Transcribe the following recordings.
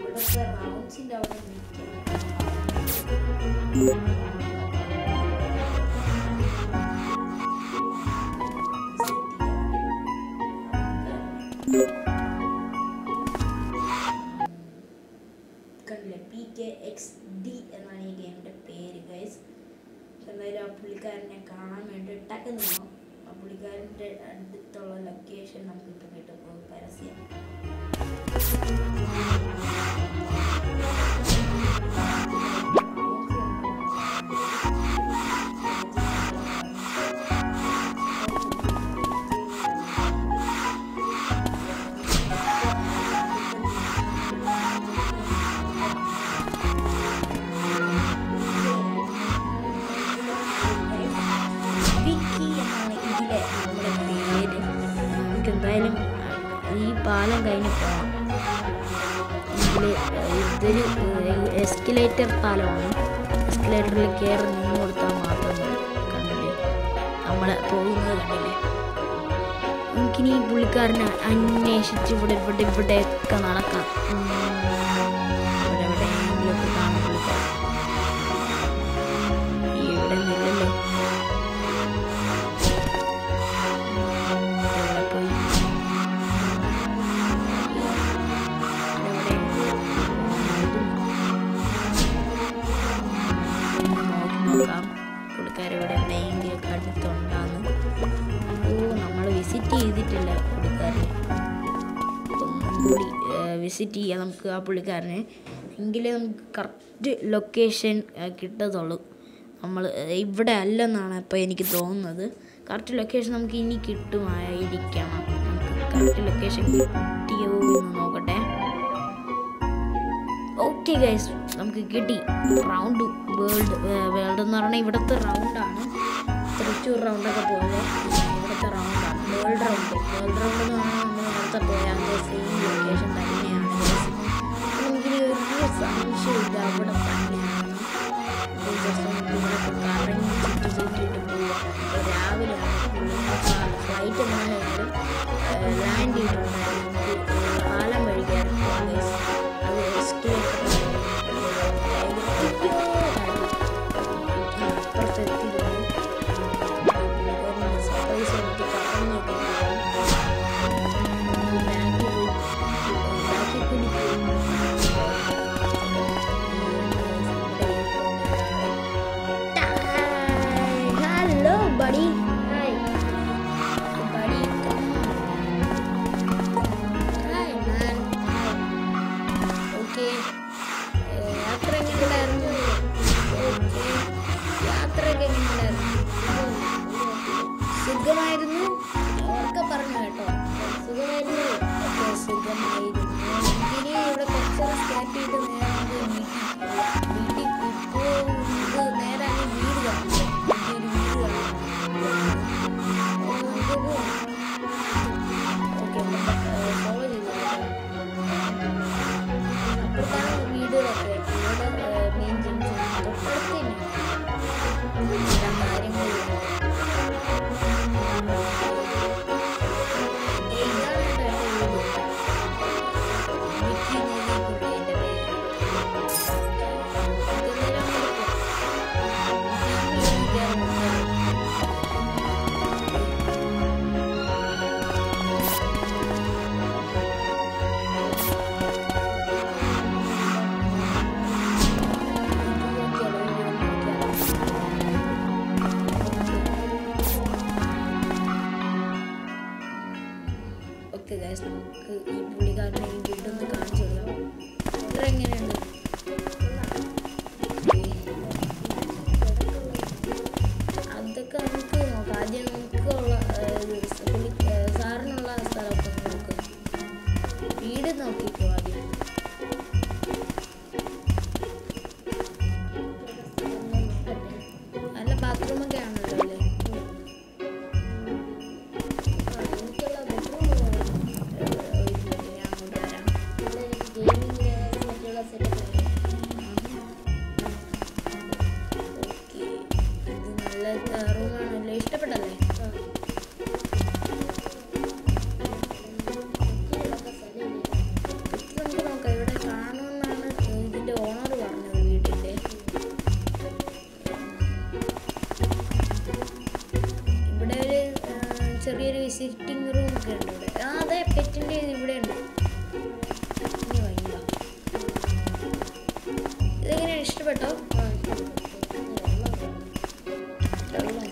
ഇവിടുത്തെ റൗണ്ട്സിന്റെ അവിടെ നിൽക്കാം കണ്ടില്ലേ പി കെ എക്സ് ഡി എന്നാണ് ഈ ഗെയിമിൻ്റെ പേര് ഗൈസ് എന്തായാലും ആ പുള്ളിക്കാരനെ കാണാൻ വേണ്ടിയിട്ടൊക്കെ നിന്നു ആ പുള്ളിക്കാരൻ്റെ അടുത്തുള്ള ലൊക്കേഷൻ നമുക്കിപ്പോൾ കിട്ടും പരസ്യം വിക്കി എന്നാണ് ഇതിലെ നമ്മുടെ പേര് നമുക്ക് എന്തായാലും ഈ പാലം കഴിഞ്ഞ് പോകാം ഇതില് ഇതൊരു എസ്കലേറ്റർ പാലമാണ് എസ്കലേറ്ററിൽ കയറി നിന്ന് കൊടുത്താൽ മാത്രം മതി കണ്ടില്ലേ നമ്മളെ പോകുന്നത് കണ്ടില്ലേ നമുക്കിനി ഈ പുള്ളിക്കാരനെ അന്വേഷിച്ച് ഇവിടെ ഇവിടെ ഇവിടെയൊക്കെ നടക്കാം ഉം, ഇവിടെ എവിടെയെങ്കിലുമൊക്കെ കാണും പുള്ളിക്കാരൻ ഈ ഇവിടെ നിന്നല്ലോ ഇവിടെ പോയി നോക്കാം പുള്ളിക്കാരിവിടെ എവിടെയെങ്കിലും അടുത്തുണ്ടാന്ന് ഓ നമ്മൾ വിസിറ്റ് ചെയ്തിട്ടില്ല പുള്ളിക്കാരനെ ഒന്നും കൂടി വിസിറ്റ് ചെയ്യാം നമുക്ക് ആ പുള്ളിക്കാരനെ എങ്കിലേ നമുക്ക് കറക്റ്റ് ലൊക്കേഷൻ കിട്ടത്തുള്ളൂ നമ്മൾ ഇവിടെ അല്ലെന്നാണ് ഇപ്പോൾ എനിക്ക് തോന്നുന്നത് കറക്റ്റ് ലൊക്കേഷൻ നമുക്ക് ഇനി കിട്ടുമായിരിക്കണം നമുക്ക് കറക്റ്റ് ലൊക്കേഷൻ കിട്ടിയോ എന്ന് നോക്കട്ടെ ഓക്കെ ഗൈസ് നമുക്ക് കിട്ടി റൗണ്ട് വേൾഡ് വേൾഡ് എന്ന് പറഞ്ഞാൽ ഇവിടുത്തെ റൗണ്ടാണ് തൃശ്ശൂർ റൗണ്ടൊക്കെ പോലെ ഇവിടുത്തെ റൗണ്ടാണ് വേൾഡ് റൗണ്ട് വേൾഡ് റൗണ്ട് എന്ന് പറഞ്ഞാൽ നമ്മൾ നേരത്തെ പോയ അതേ സെയിം ലൊക്കേഷൻ തന്നെയാണ് guys. അപ്പോൾ നമുക്കിനി ഒരു സംശയമില്ല അവിടെ തന്നെയാണ് അപ്പോൾ just നമുക്ക് ഇവിടെയൊക്കെ കറങ്ങി ചുറ്റി ചുറ്റിയിട്ട് പോവാം ഇപ്പോൾ രാവിലെ ഫ്ലൈറ്റ് എങ്ങനെയായാലും ലാൻഡ് ചെയ്തിട്ടുണ്ടായിരുന്നു നമുക്ക് പാലം വഴി കയറി പോകാം guys. അത് എസ്കലേറ്റർ അപ്പുറത്തെത്തിയിരുന്നു സർപ്രൈസ് എടുത്ത് കറങ്ങിയൊക്കെ ബാക്കിൽ ബാക്കിൽ കൂടി hello buddy hi buddy hi man okay യാത്ര എങ്ങനെയുണ്ടായിരുന്നു ഓക്കെ യാത്രയൊക്കെ എങ്ങനെയുണ്ടായിരുന്നു സുഖമായിരുന്നു ഉറക്കെ പറഞ്ഞു കേട്ടോ സുഖമായിരുന്നു ഓക്കെ സുഖമായിരുന്നു ഇനി ഇവിടെ കുറച്ചേരം സ്റ്റാർട്ട് ചെയ്ത് നേരെ നമുക്ക് വീട്ടിൽ വീട്ടിൽ ഇപ്പോൾ ഇത് നേരെ അങ്ങ് വീട് കാണും ഒരു വീട് കാണും ഓക്കെ ഫോളോ ചെയ്തു അപ്പുറത്താണ് വീടുകളൊക്കെ ഇവിടെ മെയിൻ ജംഗ്ഷൻ തൊട്ടടുത്ത് തന്നെയാണ് എല്ലാ കാര്യങ്ങളും ഏയ് ഇതാണ് കേട്ടോ എൻ്റെ വീട് സിറ്റിംഗ് റൂം ഒക്കെ ഉണ്ട് ഇവിടെ ആ അതെ പെറ്റിൻ്റെ ഇവിടെ ഉണ്ട് ഇനി വയ്യ ഇതെങ്ങനെയാണ് ഇഷ്ടപ്പെട്ടോ വെള്ളം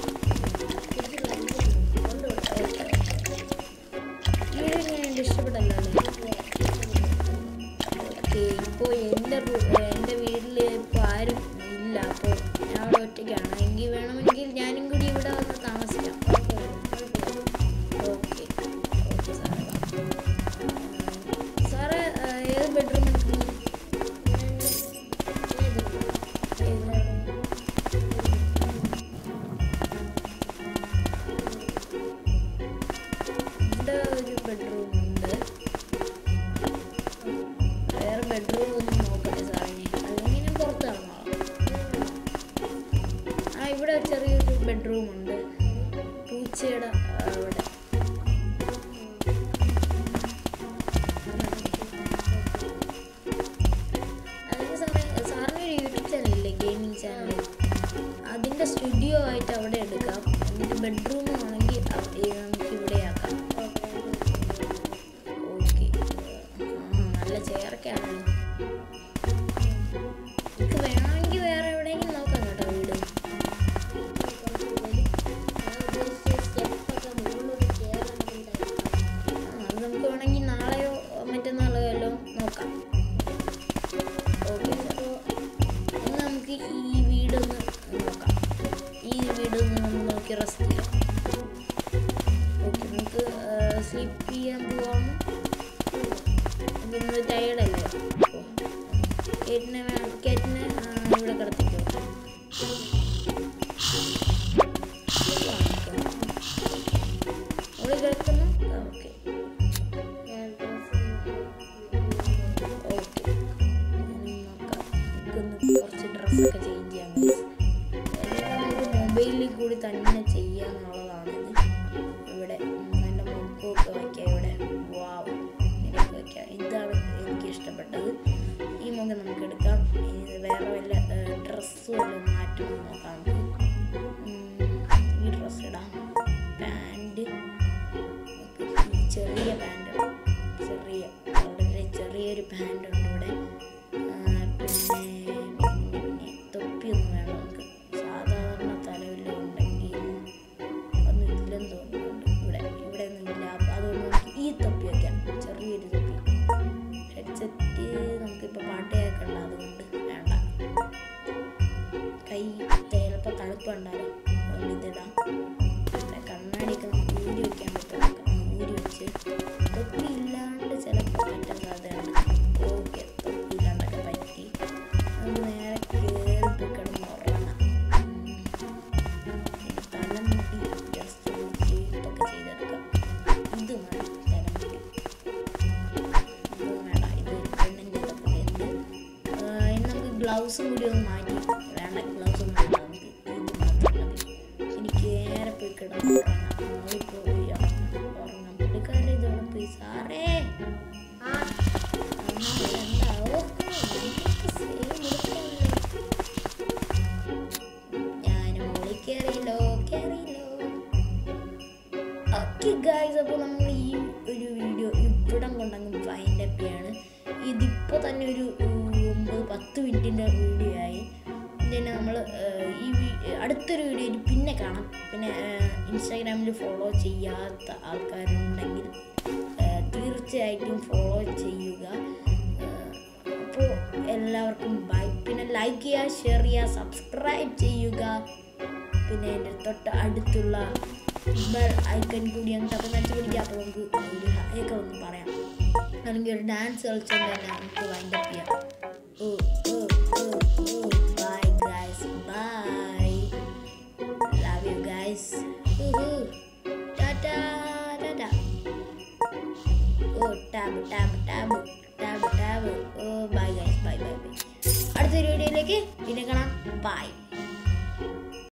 വീട് എങ്ങനെയുണ്ട് ഇഷ്ടപ്പെട്ടല്ലോ അല്ലേ ഓക്കെ ഇപ്പോൾ എൻ്റെ റൂ- എൻ്റെ വീട്ടിൽ ഇപ്പോൾ ആരും ഇല്ല അപ്പോൾ ഞാൻ അവിടെ ഒറ്റയ്ക്കാണ് എങ്കിൽ വേണമെങ്കിൽ ഞാനും കൂടി ഇവിടെ വന്ന് താമസിക്കാം ഓക്കെ ഓക്കെ സാറേ വാ. ആ, സാറേ ആ, ഏത് ബെഡ്റൂം എടുക്കുന്നു ഇവിടെ ഒരു ബെഡ്റൂം ഉണ്ട് വേറെ ബെഡ്റൂം ഒന്നും നോക്കട്ടെ സാറിന് അല്ലെങ്കിൽ ഞാൻ പുറത്ത് ഇറങ്ങാം ആ ഇവിടെ ചെറിയൊരു ബെഡ്റൂം ഉണ്ട് പൂച്ചയുടെ ആ, അവിടെ അല്ലെങ്കിൽ സാറേ സാറിന് ഒരു യൂട്യൂബ് ചാനലില്ലേ ഗെയിമിംഗ് ചാനൽ അതിൻ്റെ സ്റ്റുഡിയോ ആയിട്ട് അവിടെ എടുക്കാം എന്നിട്ട് ബെഡ്റൂം ആണെങ്കിൽ അവ- ഏ, നമുക്ക് ഇവിടെ ആക്കാം ഓക്കെ നല്ല ചെയറൊക്കെ ആണല്ലോ നമുക്ക് വേണമെങ്കിൽ വേറെ എവിടെയെങ്കിലും നോക്കാം കേട്ടോ വീട് ആ, അത് നമുക്ക് വേണമെങ്കിൽ നാളെയോ മറ്റന്നാളോ എല്ലാം നോക്കാം ഓക്കെ ഇന്ന് നമുക്ക് ഈ വീടൊന്ന് നോക്കാം ഈ വീടൊന്ന് നമ്മൾ നോക്കി റെസ്റ്റ് ചെയ്യാം ഓക്കെ നമുക്ക് സ്ലീപ്പ് ചെയ്യാൻ പോവാം ഇന്ന് ടയർഡല്ലേ ഓ കേറ്റിനെ വേ- കേറ്റിനെ ആ, ഇവിടെ കിടത്തിക്കോ അവിടെ കിടക്കുന്നു ഓക്കെ ഓക്കെ നോക്കാം നമുക്കൊന്ന് കുറച്ച് ഡ്രസ്സൊക്കെ ചേഞ്ച് ചെയ്യാം guys. എല്ലാം നമുക്ക് മൊബൈലിൽ കൂടി തന്നെ ചെയ്യാന്നുള്ളതാണിത് ഇവിടെ നല്ല മുഖമൊക്കെ വയ്ക്കാം ഇവിടെ വാവ് ഇങ്ങനെയൊക്കെ വയ്ക്കാം ഇതാണ് എനിക്ക് ഇഷ്ടപ്പെട്ടത് ഈ മുഖം നമുക്ക് എടുക്കാം ഇത് വേറെ വല്ല ഡ്രസ്സും വല്ല മാറ്റം നോക്കാം നമുക്ക് ഉം, ഈ ഡ്രസ്സ് ഇടാം പാൻറ് ചെറിയ പാൻറ് ചെറിയ വളരെ ചെറിയൊരു പാൻറ് ഉണ്ട് ഇവിടെ ആ, പിന്നെ പിന്നെ പിന്നെ തൊപ്പിയൊന്നും വേണം നമുക്ക് സാധാരണ തലവില്ല ഉണ്ടെങ്കിൽ ഒന്നും ഇല്ലെന്ന് തോന്നുന്നുണ്ട് ഇവിടെ ഇവിടെ ഒന്നും ഇല്ല അപ്പൊ അതുകൊണ്ട് നമുക്ക് ഈ തൊപ്പി വയ്ക്കാം ചെറിയൊരു തൊപ്പി ഹെഡ്സെറ്റ് നമുക്കിപ്പോൾ പാട്ട് കേൾക്കണ്ട അതുകൊണ്ട് വേണ്ട കൈ ചിലപ്പോൾ തണുപ്പുണ്ടാലോ അതുകൊണ്ട് ഇതിടാം പിന്നെ കണ്ണാടിയൊക്കെ നമുക്ക് ഊരി വെക്കാൻ പറ്റും നമുക്ക് ഊരി വെച്ച് തൊപ്പി ഇല്ലാണ്ട് ചിലപ്പോൾ പറ്റാൻ സാധ്യതയുണ്ട് ഓക്കെ തൊപ്പി ഇല്ലാണ്ടൊക്കെ പറ്റി നമുക്ക് നേരെ കയറി പോയി കിടന്ന് ഉറങ്ങാം ഉം. തലമുടി ജസ്റ്റ് ഒന്ന് ഷേപ്പൊക്കെ ചെയ്തെടുക്കാം ഇത് മതി തലമുടി ഇത് വേണ്ട ഇത് പെണ്ണിൻ്റെ ഇതൊക്കെ ഉണ്ട് ഇനി നമുക്ക് ഗ്ലൗസും കൂടി ഒന്ന് മാറ്റി വേണ്ട ഗ്ലൗസ് ഒന്നും വേണ്ട നമുക്ക് ഇത് മാത്രം മതി എനിക്ക് നേരെ പോയി കിടന്ന് ഉറങ്ങാം മോളിൽ പോയി ഉറങ്ങാം ഉറങ്ങാം പുള്ളിക്കാരൻ ഇതോടെ പോയി സാറേ ആ എന്താവോ ഞാൻ മോളിൽ കയറിയല്ലോ കയറിയല്ലോ ഓക്കെ ഗായ്സ് അപ്പോൾ നമ്മൾ ഈ ഒരു വീഡിയോ ഇവിടം കൊണ്ടങ്ങ് വൈൻഡ് അപ്പ് ചെയ്യാണ് ഇതിപ്പോൾ തന്നെ ഒരു ഉം, ഒമ്പത് പത്ത് മിനിറ്റിൻ്റെ വീഡിയോ ആയി പിന്നെ നമ്മൾ ഈ വീ- അടുത്തൊരു വീഡിയോയിൽ പിന്നെ കാണാം പിന്നെ ഇൻസ്റ്റാഗ്രാമിൽ ഫോളോ ചെയ്യാത്ത ആൾക്കാരുണ്ടെങ്കിൽ ആ, തീർച്ചയായിട്ടും ഫോളോ ചെയ്യുക അപ്പോൾ എല്ലാവർക്കും ബൈ പിന്നെ ലൈക്ക് ചെയ്യുക ഷെയർ ചെയ്യുക സബ്സ്ക്രൈബ് ചെയ്യുക പിന്നെ എൻ്റെ തൊട്ട് അടുത്തുള്ള ബെൽ ഐക്കൺ കൂടി അങ്ങ് തപ്പി നടിച്ച് പിടിക്കുക അപ്പോൾ നമുക്ക് ഒരു ഹായൊക്കെ ഒന്ന് പറയാം അല്ലെങ്കിൽ ഒരു ഡാൻസ് കളിച്ചുകൊണ്ട് തന്നെ നമുക്ക് വൈൻഡ് അപ്പ് ചെയ്യാം oh oh oh oh bye guys bye love you guys tata tata oh ടാബ് ടാബ് ടാബ് ടാബ് ടാബ് oh bye guys bye bye bye അടുത്തൊരു വീഡിയോയിലേക്ക് പിന്നെ കാണാം ബൈ